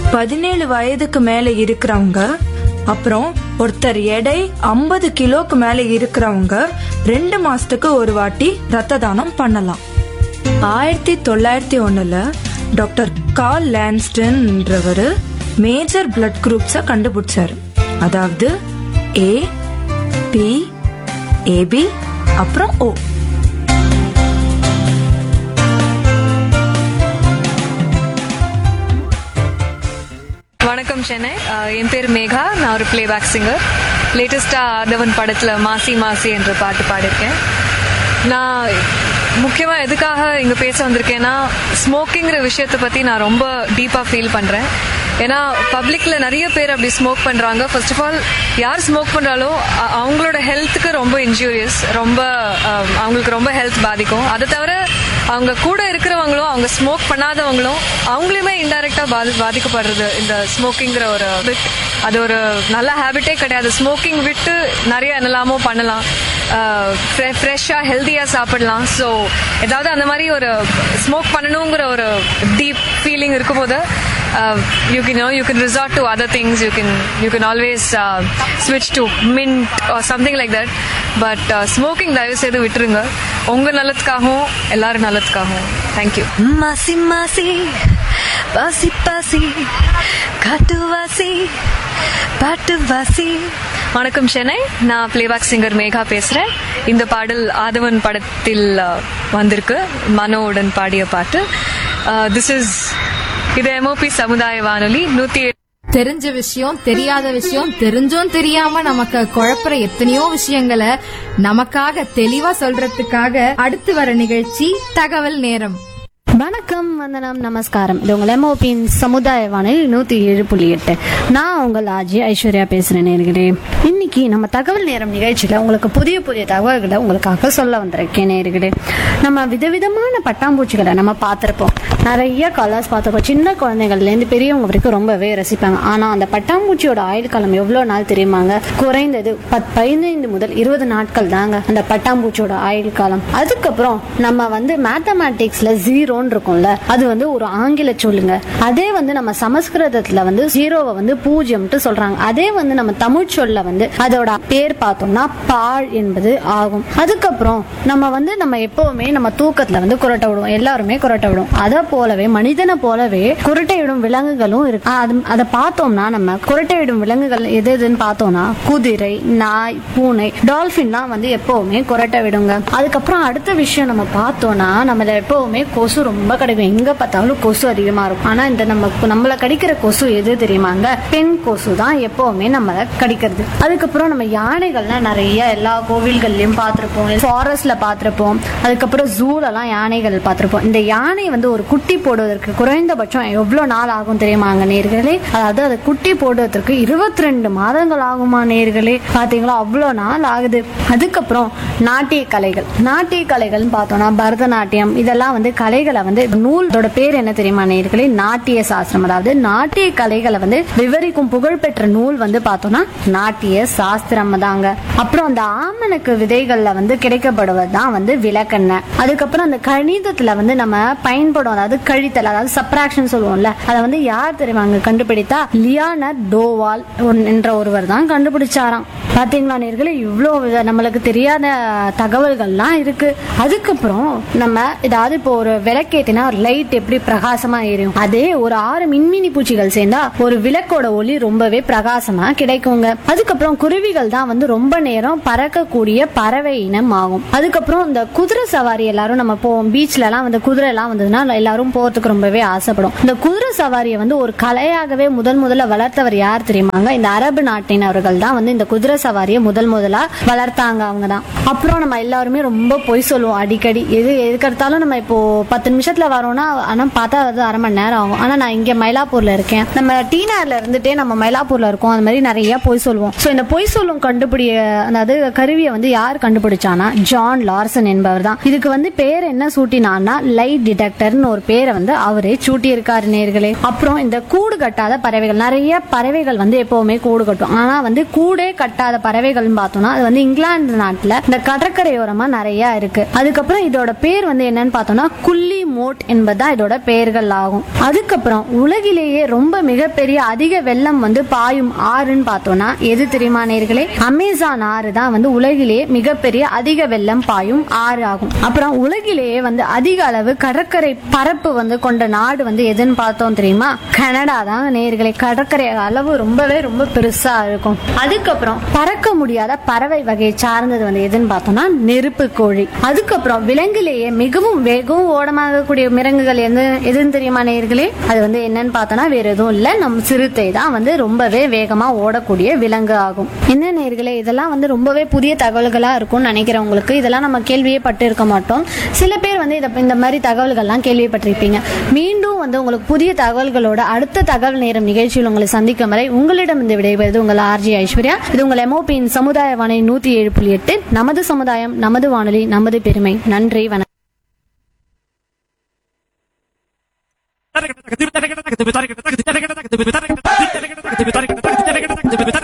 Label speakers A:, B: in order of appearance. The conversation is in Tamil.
A: பதினேழு வயதுக்கு மேல இருக்கிறவங்க அப்புறம் ஒருத்தர் எடை ஐம்பது கிலோக்கு மேல இருக்கிறவங்க ரெண்டு மாசத்துக்கு ஒரு வாட்டி ரத்த தானம் பண்ணலாம் ஆயிரத்தி தொள்ளாயிரத்தி ஒண்ணுல டாக்டர் கால் லான்ஸ்டன்ன்றவர் மேஜர் பிளட் குரூப்ஸை கண்டுபிடிச்சாரு அதாவது ஏ பி ஏபி அப்புறம் ஓ
B: வணக்கம் சென்னை அஹ் என் பேர் மேகா நான் ஒரு பிளேபேக் சிங்கர் லேட்டஸ்டாக ஆதவன் படத்தில் மாசி மாசி என்ற பாட்டு பாடியிருக்கேன் நான் முக்கியமாக எதுக்காக இங்கே பேச வந்திருக்கேன்னா ஸ்மோக்கிங்கிற விஷயத்தை பற்றி நான் ரொம்ப டீப்பாக ஃபீல் பண்ணுறேன் ஏன்னா பப்ளிக்கில் நிறைய பேர் அப்படி ஸ்மோக் பண்ணுறாங்க ஃபர்ஸ்ட் ஆஃப் ஆல் யார் ஸ்மோக் பண்ணுறாலோ அ- அவங்களோட ஹெல்த்துக்கு ரொம்ப இன்ஜூரியஸ் ரொம்ப அஹ், அவங்களுக்கு ரொம்ப ஹெல்த் பாதிக்கும் அதை தவிர அவங்க கூட இருக்கிறவங்களும் அவங்க ஸ்மோக் பண்ணாதவங்களும் அவங்களுமே இன்டைரக்டா பாதி பாதிக்கப்படுறது இந்த ஸ்மோக்கிங்கிற ஒரு bit. அது ஒரு நல்ல ஹேபிட்டே கிடையாது ஸ்மோக்கிங் விட்டு நிறைய என்னலாமோ பண்ணலாம் ஃப்ரெஷ்ஷாக ஹெல்த்தியாக சாப்பிடலாம் ஸோ ஏதாவது அந்த மாதிரி ஒரு ஸ்மோக் பண்ணணுங்கிற ஒரு டீப் ஃபீலிங் இருக்கும்போது you can you can resort to other things you can you can always ஸ்விட்ச் to mint something like that but smoking தயவு செய்து விட்டுருங்க உங்க நல்லதுக்காகவும் எல்லாரும் நல்லதுக்காகவும் தேங்க்யூ
C: மாசி மாசி பாசி பாசி காட்டுவாசி பாட்டுவாசி
B: வணக்கம் சென்னை நான் பிளேபேக் சிங்கர் மேகா பேசுறேன் இந்த பாடல் ஆதவன் படத்தில் அஹ், வந்திருக்கு மனோவுடன் பாடிய பாட்டு திஸ் இஸ் இது எம்ஓபி சமுதாய வானொலி நூத்தி
D: தெரிஞ்ச விஷயம் தெரியாத விஷயம் தெரிஞ்சும் தெரியாம நமக்கு குழப்புற எத்தனையோ விஷயங்களை நமக்காக தெளிவா சொல்றதுக்காக அடுத்து வர நிகழ்ச்சி தகவல் நேரம்
E: வணக்கம் வந்தனம் நமஸ்காரம் இது உங்கள் எம்ஓபியின் சமுதாய வானொலி நூற்றி ஏழு புள்ளி எட்டு நான் உங்கள் ஆஜி ஐஸ்வர்யா பேசுகிறேன் நேர்களே இன்னைக்கு நம்ம தகவல் நேரம் நிகழ்ச்சியில் உங்களுக்கு புதிய புதிய தகவல்களை உங்களுக்காக சொல்ல வந்திருக்கேன் நேர்களே நம்ம விதவிதமான பட்டாம்பூச்சிகளை நம்ம பார்த்துருப்போம் நிறைய கலர்ஸ் பார்த்துருப்போம் சின்ன குழந்தைகள்லேருந்து பெரியவங்க வரைக்கும் ரொம்பவே ரசிப்பாங்க ஆனால் அந்த பட்டாம்பூச்சியோட ஆயுள் காலம் எவ்வளோ நாள் தெரியுமாங்க குறைந்தது பத் பதினைந்து முதல் இருபது நாட்கள் தாங்க அந்த பட்டாம்பூச்சியோட ஆயுள் காலம் அதுக்கப்புறம் நம்ம வந்து மேத்தமேட்டிக்ஸ்ல ஜீரோன்னு இருக்கும்ல அது வந்து ஒரு ஆங்கில சொல்லுங்க அதே வந்து நம்ம சமஸ்கிருதத்துல வந்து ஜீரோவை வந்து பூஜ்ஜியம்ட்டு சொல்றாங்க அதே வந்து நம்ம தமிழ் சொல்ல வந்து அதோட பேர் பார்த்தோம்னா பாழ் என்பது ஆகும் அதுக்கப்புறம் நம்ம வந்து நம்ம எப்பவுமே நம்ம தூக்கத்துல வந்து குரட்டை விடுவோம் எல்லாருமே குரட்டை விடுவோம் அதை போலவே மனிதனை போலவே குரட்டையிடும் விலங்குகளும் இருக்கு அது அதை பார்த்தோம்னா நம்ம குரட்டையிடும் விலங்குகள் எது எதுன்னு பார்த்தோம்னா குதிரை நாய் பூனை டால்பின்லாம் வந்து எப்பவுமே குரட்டை விடுங்க அதுக்கப்புறம் அடுத்த விஷயம் நம்ம பார்த்தோம்னா நம்மள எப்பவுமே கொசு ரொம்ப கிடைக்கும் எங்க பார்த்தாலும் கொசு அதிகமா இருக்கும் ஆனா இந்த நம்ம நம்மள கடிக்கிற கொசு எது தெரியுமாங்க பெண் கொசு தான் எப்பவுமே நம்மள கடிக்கிறது அதுக்கப்புறம் நம்ம யானைகள்லாம் நிறைய எல்லா கோவில்கள்லயும் பார்த்திருப்போம் ஃபாரஸ்ட்ல பார்த்திருப்போம் அதுக்கப்புறம் ஜூலெல்லாம் யானைகள் பார்த்திருப்போம் இந்த யானை வந்து ஒரு குட்டி போடுவதற்கு குறைந்தபட்சம் எவ்வளவு நாள் ஆகும் தெரியுமாங்க நேர்களே அதாவது அது குட்டி போடுவதற்கு இருபத்தி ரெண்டு மாதங்கள் ஆகுமா நேர்களே பாத்தீங்களா அவ்வளோ நாள் ஆகுது அதுக்கப்புறம் நாட்டிய கலைகள் நாட்டிய கலைகள்னு பார்த்தோம்னா பரதநாட்டியம் இதெல்லாம் வந்து கலைகளை வந்து நூல் அதோட பேர் என்ன தெரியுமா நேர்களே நாட்டிய சாஸ்திரம் அதாவது நாட்டிய கலைகளை வந்து விவரிக்கும் புகழ்பெற்ற நூல் வந்து பார்த்தோம்னா நாட்டிய சாஸ்திரம் தாங்க அப்புறம் அந்த ஆமணக்கு விதைகள்ல வந்து கிடைக்கப்படுவது தான் வந்து விளக்கெண்ணெய் அதுக்கப்புறம் அந்த கணிதத்துல வந்து நம்ம பயன்படும் அதாவது கழித்தல் அதாவது சப்ராக்ஷன் சொல்லுவோம்ல அதை வந்து யார் தெரியுமாங்க கண்டுபிடித்தா லியானர் டோவால் ஒன்- என்ற ஒருவர் தான் கண்டுபிடிச்சாராம் பாத்தீங்களா நேர்களே இவ்வளோ வித- நம்மளுக்கு தெரியாத தகவல்கள்லாம் இருக்கு அதுக்கப்புறம் நம்ம ஏதாவது இப்போ ஒரு விளக்கேத்தினா ஒரு லைட் எப்படி பிரகாசமா எரியும் அதே ஒரு ஆறு மின்மினி பூச்சிகள் சேர்ந்தா ஒரு விளக்கோட ஒளி ரொம்பவே பிரகாசமா கிடைக்குங்க அதுக்கப்புறம் குருவிகள் தான் வந்து ரொம்ப நேரம் பறக்கக்கூடிய பறவை இனம் ஆகும் அதுக்கப்புறம் இந்த குதிரை சவாரி எல்லாரும் நம்ம போவோம் பீச்ல எல்லாம் வந்து குதிரை எல்லாம் வந்ததுன்னா எல்லாரும் போறதுக்கு ரொம்பவே ஆசைப்படும் இந்த குதிரை சவாரியை வந்து ஒரு கலையாகவே முதல் முதல்ல வளர்த்தவர் யார் தெரியுமாங்க இந்த அரபு நாட்டினவர்கள் தான் வந்து இந்த குதிரை சவாரியை முதல் முதலா வளர்த்தாங்க அவங்க தான் அப்புறம் நம்ம எல்லாருமே ரொம்ப பொய் சொல்லுவோம் அடிக்கடி எது எதுக்கெடுத்தாலும் நம்ம இப்போ பத்து நிமிஷத்துல வரோம்னா ஆனா பார்த்தா அது அரை மணி நேரம் ஆகும் ஆனா நான் இங்க மயிலாப்பூர்ல இருக்கேன் நம்ம டீனார்ல இருந்துட்டே நம்ம மயிலாப்பூர்ல இருக்கோம் அந்த மாதிரி நிறைய பொய் சொல்லுவோம் ஸோ இந்த பொய் சொல்லும் கண்டுபிடிய அதாவது கருவியை வந்து யார் கண்டுபிடிச்சானா ஜான் லார்சன் என்பவர் தான் இதுக்கு வந்து பேர் என்ன சூட்டினான்னா லைட் டிடெக்டர்னு ஒரு பேரை வந்து அவரே சூட்டி இருக்காரு நேர்களே அப்புறம் இந்த கூடு கட்டாத பறவைகள் நிறைய பறவைகள் வந்து எப்பவுமே கூடு கட்டும் ஆனா வந்து கூடே கட்டாத பறவைகள்னு பார்த்தோம்னா அது வந்து இங்கிலாந்து நாட்டுல இந்த கடற்கரையோரமா நிறைய இருக்கு அதுக்கப்புறம் இதோட பேர் வந்து என்னன்னு பார்த்தோம்னா குள்ளி மோட் என்பதுதான் இதோட பெயர்கள் ஆகும் அதுக்கப்புறம் உலகிலேயே ரொம்ப மிகப்பெரிய அதிக வெள்ளம் வந்து பாயும் ஆறுன்னு பார்த்தோம்னா எது தெரியுமா நேர்களே அமேசான் ஆறு தான் வந்து உலகிலேயே மிகப்பெரிய அதிக வெள்ளம் பாயும் ஆறு ஆகும் அப்புறம் உலகிலேயே வந்து அதிக அளவு கடற்கரை பரப்பு வந்து கொண்ட நாடு வந்து எதுன்னு பார்த்தோம் தெரியுமா கனடா தான் நேர்களை கடற்கரை அளவு ரொம்பவே ரொம்ப பெருசா இருக்கும் அதுக்கப்புறம் பறக்க முடியாத பறவை வகையை சார்ந்தது வந்து எதுன்னு பார்த்தோம்னா நெருப்பு கோழி அதுக்கப்புறம் விலங்குலேயே மிகவும் வேகவும் ஓடமாகக்கூடிய மிருகங்கள் எது எதுன்னு தெரியுமா நேர்களே அது வந்து என்னன்னு பார்த்தோம்னா வேற எதுவும் இல்ல நம்ம சிறுத்தை தான் வந்து ரொம்பவே வேகமா ஓடக்கூடிய விலங்கு ஆகும் என்ன நேர்களே இதெல்லாம் வந்து ரொம்பவே புதிய தகவல்களா இருக்கும்னு நினைக்கிறவங்களுக்கு இதெல்லாம் நம்ம கேள்வியே பட்டு இருக்க மாட்டோம் சில பேர் வந்து இத- இந்த மாதிரி தகவல்கள்லாம் கேள்விப்பட்டிருப்பீங்க மீண்டும் வந்து உங்களுக்கு புதிய தகவல்களோட அடுத்த தகவல் நேரம் நிகழ்ச்சியில் உங்களை சந்திக்கும் வரை உங்களிடம் இந்த விடைபெறுவது உங்கள் ஆர்ஜி ஐஸ்வர்யா இது உங்கள் எம்ஓபியின் சமுதாய வானொலி நூத்தி ஏழு புள்ளி எட்டு நமது சமுதாயம் நமது வானொலி நமது பெருமை நன்றி வணக்கம்
F: Target, target, target, target, target, target, target, target, target, target, target, target, target, target, target, target, target, target, target, target,